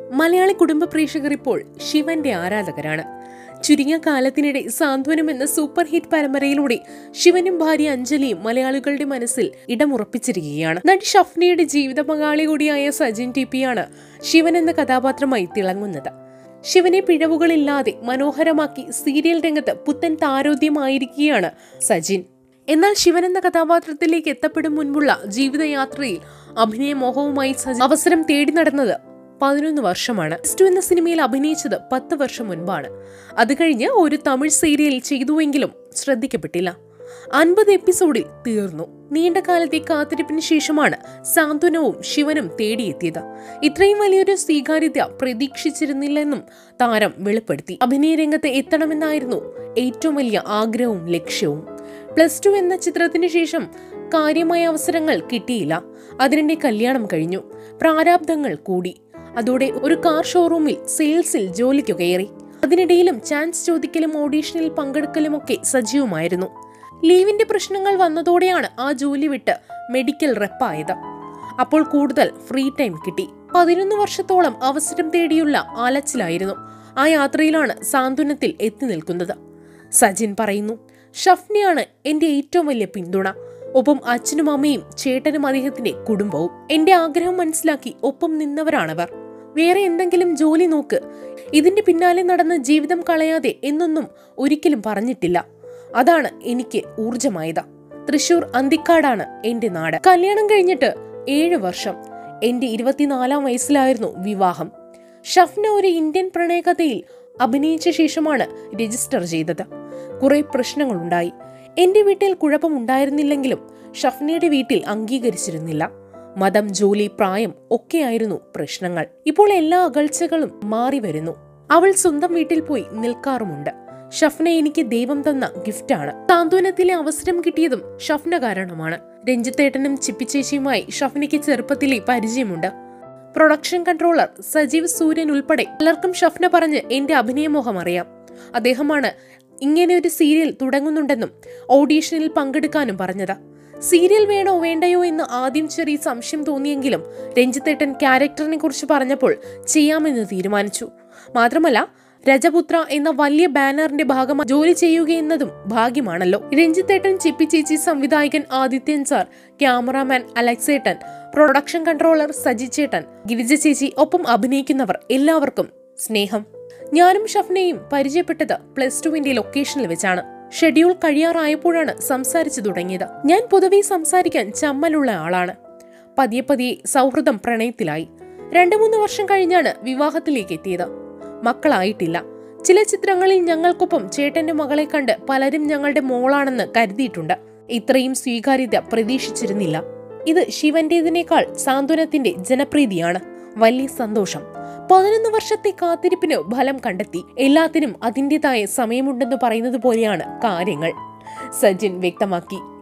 മലയാളി കുടുംബ പ്രേക്ഷകർ ഇപ്പോൾ ശിവന്റെ ആരാധകരാണ് ചുരുങ്ങിയ കാലത്തിനിടെ സാന്ത്വനം എന്ന സൂപ്പർ ഹിറ്റ് പരമ്പരയിലൂടെ ശിവനും ഭാര്യ അഞ്ജലിയും മലയാളികളുടെ മനസ്സിൽ ഇടമുറപ്പിച്ചിരിക്കുകയാണ് നടി ഷഫ്നയുടെ ജീവിത പങ്കാളി കൂടിയായ സജിൻ ടി പിയാണ് ശിവൻ എന്ന കഥാപാത്രമായി തിളങ്ങുന്നത് ശിവനെ പിഴവുകളില്ലാതെ മനോഹരമാക്കി സീരിയൽ രംഗത്ത് പുത്തൻ താരോദ്യമായിരിക്കുകയാണ് സജിൻ എന്നാൽ ശിവൻ എന്ന കഥാപാത്രത്തിലേക്ക് എത്തപ്പെടും മുൻപുള്ള ജീവിതയാത്രയിൽ അഭിനയമോഹവുമായി സജിൻ അവസരം തേടി നടന്നത് പതിനൊന്ന് വർഷമാണ് ടു എന്ന സിനിമയിൽ അഭിനയിച്ചത് പത്ത് വർഷം മുൻപാണ് അത് കഴിഞ്ഞ് ഒരു തമിഴ് സീരിയൽ ചെയ്തുവെങ്കിലും ശ്രദ്ധിക്കപ്പെട്ടില്ല അൻപത് എപ്പിസോഡിൽ തീർന്നു നീണ്ട കാലത്തെ കാത്തിരിപ്പിന് ശേഷമാണ് സാന്ത്വനവും ശിവനും തേടിയെത്തിയത് ഇത്രയും വലിയൊരു സ്വീകാര്യത പ്രതീക്ഷിച്ചിരുന്നില്ലെന്നും താരം വെളിപ്പെടുത്തി അഭിനയ രംഗത്ത് എത്തണമെന്നായിരുന്നു ഏറ്റവും വലിയ ആഗ്രഹവും ലക്ഷ്യവും പ്ലസ് ടു എന്ന ചിത്രത്തിന് ശേഷം കാര്യമായ അവസരങ്ങൾ കിട്ടിയില്ല അതിനിടെ കല്യാണം കഴിഞ്ഞു പ്രാരാബ്ദങ്ങൾ കൂടി അതോടെ ഒരു കാർ ഷോറൂമിൽ സെയിൽസിൽ ജോലിക്കു കയറി അതിനിടയിലും ചാൻസ് ചോദിക്കലും ഓഡീഷനിൽ പങ്കെടുക്കലുമൊക്കെ സജീവമായിരുന്നു ലീവിന്റെ പ്രശ്നങ്ങൾ വന്നതോടെയാണ് ആ ജോലി വിട്ട് മെഡിക്കൽ റെപ്പായത് അപ്പോൾ കൂടുതൽ ഫ്രീ ടൈം കിട്ടി പതിനൊന്ന് വർഷത്തോളം അവസരം തേടിയുള്ള ആലച്ചിലായിരുന്നു ആ യാത്രയിലാണ് സാന്ത്വനത്തിൽ എത്തി നിൽക്കുന്നത് സജിൻ പറയുന്നു ഷഫ്നയാണ് എന്റെ ഏറ്റവും വലിയ പിന്തുണ ഒപ്പം അച്ഛനും അമ്മയും ചേട്ടനും അദ്ദേഹത്തിന്റെ കുടുംബവും എന്റെ ആഗ്രഹം മനസ്സിലാക്കി ഒപ്പം നിന്നവരാണവർ വേറെ എന്തെങ്കിലും ജോലി നോക്ക് ഇതിന്റെ പിന്നാലെ നടന്ന് ജീവിതം കളയാതെ എന്നൊന്നും ഒരിക്കലും പറഞ്ഞിട്ടില്ല അതാണ് എനിക്ക് ഊർജമായത് തൃശൂർ അന്തിക്കാടാണ് എന്റെ നാട് കല്യാണം കഴിഞ്ഞിട്ട് ഏഴ് വർഷം എന്റെ ഇരുപത്തിനാലാം വയസ്സിലായിരുന്നു വിവാഹം ഷഫ്ന ഒരു ഇന്ത്യൻ പ്രണയകഥയിൽ അഭിനയിച്ച ശേഷമാണ് രജിസ്റ്റർ ചെയ്തത് കുറെ പ്രശ്നങ്ങളുണ്ടായി എന്റെ വീട്ടിൽ കുഴപ്പമുണ്ടായിരുന്നില്ലെങ്കിലും ഷഫ്നയുടെ വീട്ടിൽ അംഗീകരിച്ചിരുന്നില്ല മതം ജോലി പ്രായം ഒക്കെയായിരുന്നു പ്രശ്നങ്ങൾ ഇപ്പോൾ എല്ലാ അകൽച്ചകളും മാറി വരുന്നു അവൾ സ്വന്തം വീട്ടിൽ പോയി നിൽക്കാറുമുണ്ട് ഷഫ്ന എനിക്ക് ദൈവം തന്ന ഗിഫ്റ്റാണ് സാന്ത്വനത്തിലെ അവസരം കിട്ടിയതും ഷഫ്ന കാരണമാണ് രഞ്ജിത്തേട്ടനും ചിപ്പിച്ചേച്ചിയുമായി ഷഫ്നയ്ക്ക് ചെറുപ്പത്തിലെ പരിചയമുണ്ട് പ്രൊഡക്ഷൻ കൺട്രോളർ സജീവ് സൂര്യൻ ഉൾപ്പെടെ പലർക്കും ഷഫ്ന പറഞ്ഞ് എന്റെ അഭിനയമോഹം അറിയാം അദ്ദേഹമാണ് ഇങ്ങനെ ഒരു സീരിയൽ തുടങ്ങുന്നുണ്ടെന്നും ഓഡീഷനിൽ പങ്കെടുക്കാനും പറഞ്ഞത് സീരിയൽ വേണോ വേണ്ടയോ എന്ന് ആദ്യം ചെറിയ സംശയം തോന്നിയെങ്കിലും രഞ്ജിത്തേട്ടൻ ക്യാരക്ടറിനെ കുറിച്ച് പറഞ്ഞപ്പോൾ ചെയ്യാമെന്ന് തീരുമാനിച്ചു മാത്രമല്ല രജപുത്ര എന്ന വലിയ ബാനറിന്റെ ഭാഗമായി ജോലി ചെയ്യുക എന്നതും ഭാഗ്യമാണല്ലോ രഞ്ജിത്തേട്ടൻ ചിപ്പി ചേച്ചി സംവിധായകൻ ആദിത്യൻ സാർ ക്യാമറാമാൻ അലക്സേട്ടൻ പ്രൊഡക്ഷൻ കൺട്രോളർ സജി ചേട്ടൻ ഗിരിജ ചേച്ചി ഒപ്പം അഭിനയിക്കുന്നവർ എല്ലാവർക്കും സ്നേഹം ഞാനും ഷഫ്നയും പരിചയപ്പെട്ടത് പ്ലസ് ടുവിന്റെ ലൊക്കേഷനിൽ വെച്ചാണ് ഷെഡ്യൂൾ കഴിയാറായപ്പോഴാണ് സംസാരിച്ചു തുടങ്ങിയത് ഞാൻ പൊതുവെ സംസാരിക്കാൻ ചമ്മലുള്ള ആളാണ് പതിയെ പതിയെ സൗഹൃദം പ്രണയത്തിലായി രണ്ടു മൂന്ന് വർഷം കഴിഞ്ഞാണ് വിവാഹത്തിലേക്ക് എത്തിയത് മക്കളായിട്ടില്ല ചില ചിത്രങ്ങളിൽ ഞങ്ങൾക്കൊപ്പം ചേട്ടന്റെ മകളെ കണ്ട് പലരും ഞങ്ങളുടെ മോളാണെന്ന് കരുതിയിട്ടുണ്ട് ഇത്രയും സ്വീകാര്യത പ്രതീക്ഷിച്ചിരുന്നില്ല ഇത് ശിവന്റേതിനേക്കാൾ സാന്ത്വനത്തിന്റെ ജനപ്രീതിയാണ് വലിയ സന്തോഷം പതിനൊന്ന് വർഷത്തെ കാത്തിരിപ്പിന് ഫലം കണ്ടെത്തി എല്ലാത്തിനും അതിൻ്റെതായ സമയമുണ്ടെന്ന് പറയുന്നത് പോലെയാണ് കാര്യങ്ങൾ സജിൻ വ്യക്തമാക്കി